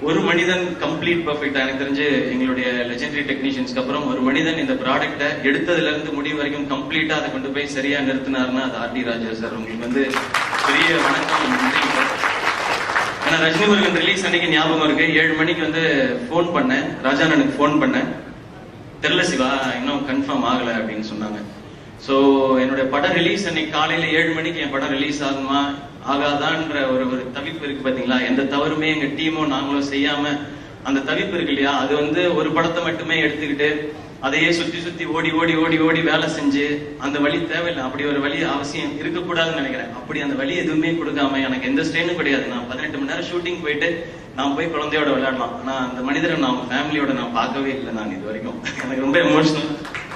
ஒரு மனிதன் கம்ப்ளீட் பர்ஃபெக்டா எனக்கு தெரிஞ்சு எங்களுடைய லெஜெண்டரி டெக்னீஷியன்ஸ்க்கு அப்புறம் ஒரு மனிதன் இந்த ப்ராடக்ட்டை எடுத்ததுல இருந்து முடிவு வரைக்கும் கம்ப்ளீட்டா அதை கொண்டு போய் சரியா நிறுத்தினாருன்னா அது ஆர்டி ராஜா சார் உங்களுக்கு வந்து பெரிய வணக்கம் நன்றி சார் ஏன்னா ரஜினி முருகன் ரிலீஸ் அன்னைக்கு ஞாபகம் இருக்கு ஏழு மணிக்கு வந்து ஃபோன் பண்ணேன் ராஜானனுக்கு ஃபோன் பண்ணேன் தெரியல சிவா இன்னும் கன்ஃபார்ம் ஆகல அப்படின்னு சொன்னாங்க சோ என்னுடைய படம் ரிலீஸ் அன்னைக்கு காலையில ஏழு மணிக்கு என் படம் ரிலீஸ் ஆகுமா ஆகாதான்ற ஒரு ஒரு தவிப்பு இருக்கு பாத்தீங்களா எந்த தவறுமே எங்க டீமும் நாங்களும் செய்யாம அந்த தவிப்பு இருக்கு இல்லையா அது வந்து ஒரு படத்தை மட்டுமே எடுத்துக்கிட்டு அதையே சுத்தி சுத்தி ஓடி ஓடி ஓடி ஓடி வேலை செஞ்சு அந்த வழி தேவையில்லை அப்படி ஒரு வழி அவசியம் இருக்கக்கூடாதுன்னு நினைக்கிறேன் அப்படி அந்த வழி எதுவுமே கொடுக்காம எனக்கு எந்த ஸ்ட்ரெயினும் கிடையாது நான் பதினெட்டு மணி நேரம் ஷூட்டிங் போயிட்டு நான் போய் குழந்தையோட விளையாடலாம் ஆனா அந்த மனிதரை நான் ஃபேமிலியோட நான் பார்க்கவே இல்லை நான் இது வரைக்கும் எனக்கு ரொம்ப எமோஷனல்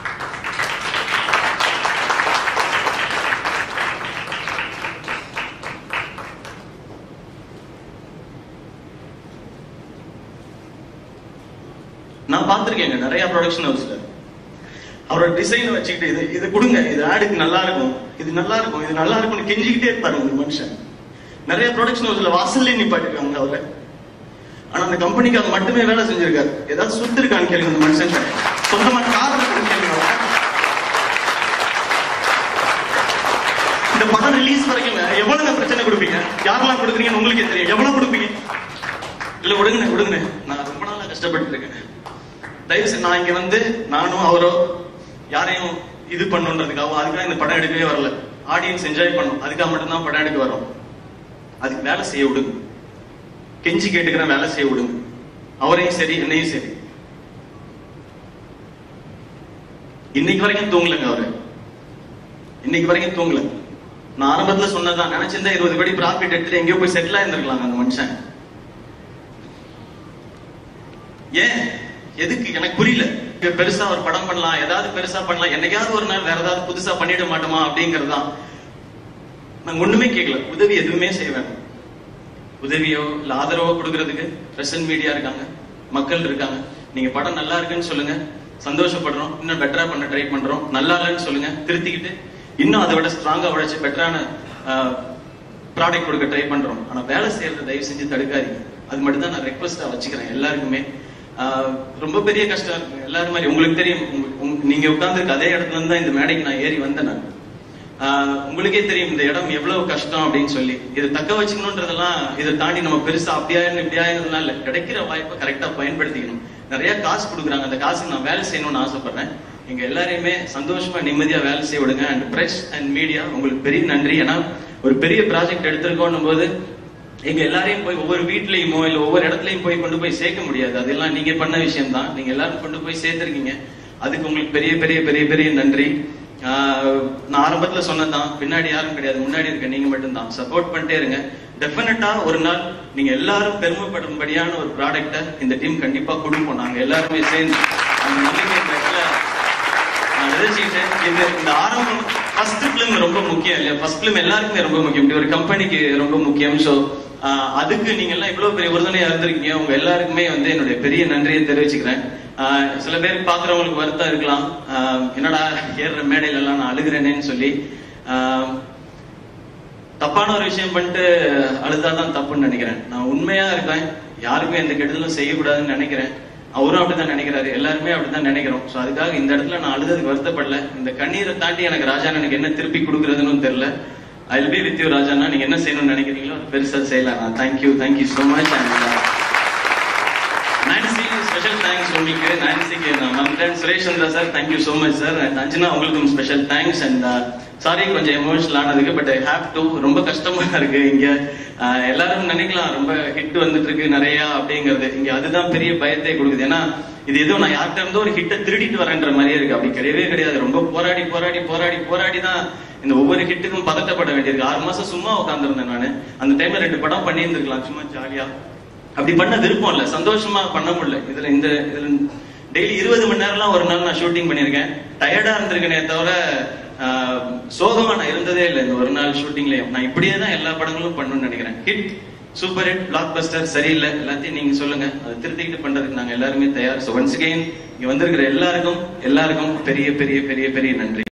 நான் பார்த்திருக்கேங்க நிறைய ப்ரொடக்ஷன் ஹவுஸ்ல அவரோட டிசைனை வச்சுக்கிட்டு இது இது கொடுங்க இது ஆடுக்கு நல்லா இருக்கும் இது நல்லா இருக்கும் இது நல்லா இருக்கும்னு கெஞ்சிக்கிட்டே இருப்பாரு ஒரு மனுஷன் நிறைய ப்ரொடக்ஷன் ஹவுஸ்ல வாசல்லே நிப்பாட்டிருக்காங்க அவரை ஆனா அந்த கம்பெனிக்கு மட்டுமே வேலை செஞ்சிருக்காரு ஏதாவது சொத்து இருக்கான்னு கேளுங்க அந்த மனுஷன் சொந்தமா கார் இருக்கான்னு கேளுங்க அவரை. இந்த படம் ரிலீஸ் வரைக்கும் எவ்வளவு பிரச்சனை கொடுப்பீங்க யாரெல்லாம் கொடுக்குறீங்கன்னு உங்களுக்கே தெரியும் எவ்வளவு கொடுப்பீங்க இல்ல விடுங்கண்ணே விடுங்கண்ணே நான் ரொம்ப நாளா கஷ்டப்பட்டு இருக்கேன் தயவு செய்து நான் இங்க வந்து நானும் அவரோ யாரையும் இது பண்ணுன்றதுக்காக அதுக்காக இந்த படம் எடுக்கவே வரல ஆடியன்ஸ் என்ஜாய் பண்ணும் அதுக்காக மட்டும்தான் படம் எடுக்க வரோம் அதுக்கு வேலை செய்ய விடுங்க கெஞ்சி கேட்டுக்கிறேன் வேலை செய்ய விடுங்க அவரையும் சரி என்னையும் சரி இன்னைக்கு வரைக்கும் தூங்கலங்க அவரு இன்னைக்கு வரைக்கும் தூங்கல நான் ஆரம்பத்துல சொன்னதான் நினைச்சிருந்தா இருபது கோடி ப்ராஃபிட் எடுத்துட்டு எங்கேயோ போய் செட்டில் ஆயிருந்திருக்கலாம் அந்த மனுஷன் ஏன் எதுக்கு எனக்கு புரியல இப்ப பெருசா ஒரு படம் பண்ணலாம் ஏதாவது பெருசா பண்ணலாம் என்னைக்காவது ஒரு நாள் வேற ஏதாவது புதுசா பண்ணிட மாட்டோமா அப்படிங்கிறது தான் நாங்க ஒண்ணுமே கேட்கல உதவி எதுவுமே செய்ய வேண்டாம் உதவியோ இல்ல ஆதரவோ கொடுக்கறதுக்கு பிரசன்ட் மீடியா இருக்காங்க மக்கள் இருக்காங்க நீங்க படம் நல்லா இருக்குன்னு சொல்லுங்க சந்தோஷப்படுறோம் இன்னும் பெட்டரா பண்ண ட்ரை பண்றோம் நல்லா இல்லைன்னு சொல்லுங்க திருத்திக்கிட்டு இன்னும் அதை விட ஸ்ட்ராங்கா உழைச்சு பெட்டரான ப்ராடக்ட் கொடுக்க ட்ரை பண்றோம் ஆனா வேலை செய்யறத தயவு செஞ்சு தடுக்காதீங்க அது மட்டும் தான் நான் ரெக்வஸ்டா வச்சுக்கிறேன் எல்லாருக்குமே ஆஹ் ரொம்ப பெரிய கஷ்டம் இருக்கு எல்லாரும் மாதிரி உங்களுக்கு தெரியும் உங்க- உங்க- நீங்க உட்கார்ந்து அதே இடத்துல இருந்து தான் இந்த மேடைக்கு நான் ஏறி வந்தேன் நான் ஆஹ் உங்களுக்கே தெரியும் இந்த இடம் எவ்வளவு கஷ்டம் அப்படின்னு சொல்லி இதை தக்க வச்சுக்கணுன்றதெல்லாம் இதை தாண்டி நம்ம பெருசா அப்படியாயிரம் இப்படியாயிரம்லாம் இல்ல கிடைக்கிற வாய்ப்பை கரெக்டா பயன்படுத்திக்கணும் நிறைய காசு கொடுக்குறாங்க அந்த காசுக்கு நான் வேலை செய்யணும்னு ஆசைப்படுறேன் எங்க எல்லாரையுமே சந்தோஷமா நிம்மதியா வேலை செய்ய விடுங்க அண்ட் பிரஸ் அண்ட் மீடியா உங்களுக்கு பெரிய நன்றி ஏன்னா ஒரு பெரிய ப்ராஜெக்ட் எடுத்திருக்கோம் போது எங்க எல்லாரையும் போய் ஒவ்வொரு வீட்லயுமோ இல்ல ஒவ்வொரு இடத்துலயும் போய் கொண்டு போய் சேர்க்க முடியாது அதெல்லாம் நீங்க பண்ண விஷயம் தான் நீங்க எல்லாரும் கொண்டு போய் சேர்த்திருக்கீங்க அதுக்கு உங்களுக்கு பெரிய பெரிய பெரிய பெரிய நன்றி ஆஹ் நான் ஆரம்பத்துல சொன்னதுதான் பின்னாடி யாரும் கிடையாது முன்னாடி இருக்க நீங்க மட்டும்தான் சப்போர்ட் பண்ணிட்டே இருங்க டெஃபினட்டா ஒரு நாள் நீங்க எல்லாரும் பெருமைப்படும்படியான ஒரு ப்ராடக்ட இந்த டீம் கண்டிப்பா கொடுப்போம் நாங்க எல்லாருமே சேர்ந்து அந்த நம்பிக்கை இந்த இடத்துல நான் விதைச்சுக்கிட்டேன் இந்த இந்த ஆரம்பம் ஃபர்ஸ்ட் பிலிம் ரொம்ப முக்கியம் இல்லையா ஃபர்ஸ்ட் பிலிம் எல்லாருக்குமே ரொம்ப முக்கியம் இப்படி ஒரு கம்பெனிக்கு ரொம்ப முக்கியம் ஸோ அதுக்கு நீங்க எல்லாம் இவ்வளவு பெரிய உறுதுணையா இருந்திருக்கீங்க உங்க எல்லாருக்குமே வந்து என்னுடைய பெரிய நன்றியை தெரிவிச்சுக்கிறேன் ஆஹ் சில பேர் பாக்குறவங்களுக்கு வருத்தம் இருக்கலாம் ஆஹ் என்னடா ஏறுற மேடையில எல்லாம் நான் அழுகிறேனேன்னு சொல்லி ஆஹ் தப்பான ஒரு விஷயம் பண்ணிட்டு அழுதாதான் தப்புன்னு நினைக்கிறேன் நான் உண்மையா இருக்கேன் யாருக்கும் எந்த கெடுதலும் செய்யக்கூடாதுன்னு நினைக்கிறேன் அவரும் அப்படிதான் நினைக்கிறாரு எல்லாருமே அப்படிதான் நினைக்கிறோம் சோ அதுக்காக இந்த இடத்துல நான் அழுததுக்கு வருத்தப்படல இந்த கண்ணீரை தாண்டி எனக்கு ராஜா எனக்கு என்ன திருப்பி கொடுக்கறதுன்னு தெரியல ஐ பி வித் யூ ராஜாண்ணா நீங்க என்ன செய்யணும்னு நினைக்கிறீங்களோ அது பெருசா செய்யலாம் thank you thank you so much and Nancy special thanks உங்களுக்கு நான்சிக்கு நான் மறந்துட்டேன் Suresh Chandra sir thank you so much sir and Anjana உங்களுக்கும் ஸ்பெஷல் தேங்க்ஸ் அண்ட் சாரி கொஞ்சம் எமோஷனல் ஆனதுக்கு பட் ஐ ஹேவ் டு ரொம்ப கஷ்டமா இருக்கு இங்க ஆஹ் எல்லாரும் நினைக்கலாம் ரொம்ப ஹிட் வந்துட்டு இருக்கு நிறைய அப்படிங்கிறது இங்க அதுதான் பெரிய பயத்தை கொடுக்குது ஏன்னா இது ஏதோ நான் யார்கிட்ட இருந்தோ ஒரு ஹிட்டை திருடிட்டு வரேன்ற மாதிரியே இருக்கு அப்படி கிடையவே கிடையாது ரொம்ப போராடி போராடி போராடி போராடி தான் இந்த ஒவ்வொரு ஹிட்டுக்கும் பதட்டப்பட வேண்டியிருக்கு ஆறு மாசம் சும்மா உட்காந்துருந்தேன் நான் அந்த டைம்ல ரெண்டு படம் பண்ணியிருந்திருக்கலாம் சும்மா ஜாலியா அப்படி பண்ண விருப்பம் இல்ல சந்தோஷமா பண்ண முடியல இதுல இந்த இதுல டெய்லி இருபது மணி நேரம்லாம் ஒரு நாள் நான் ஷூட்டிங் பண்ணியிருக்கேன் டயர்டா இருந்திருக்கேனே தவிர ஆஹ், சோகமா நான் இருந்ததே இல்லை இந்த ஒரு நாள் ஷூட்டிங்லயும் நான் இப்படியே தான் எல்லா படங்களும் பண்ணணும்னு நினைக்கிறேன் hit super hit blockbuster சரியில்லை எல்லாத்தையும் நீங்க சொல்லுங்க அதை திருத்திக்கிட்டு பண்றதுக்கு நாங்க எல்லாருமே தயார் ஸோ ஒன்ஸ் அகைன் இங்க வந்திருக்கிற எல்லாருக்கும் எல்லாருக்கும் பெரிய பெரிய பெரிய பெரிய நன்றி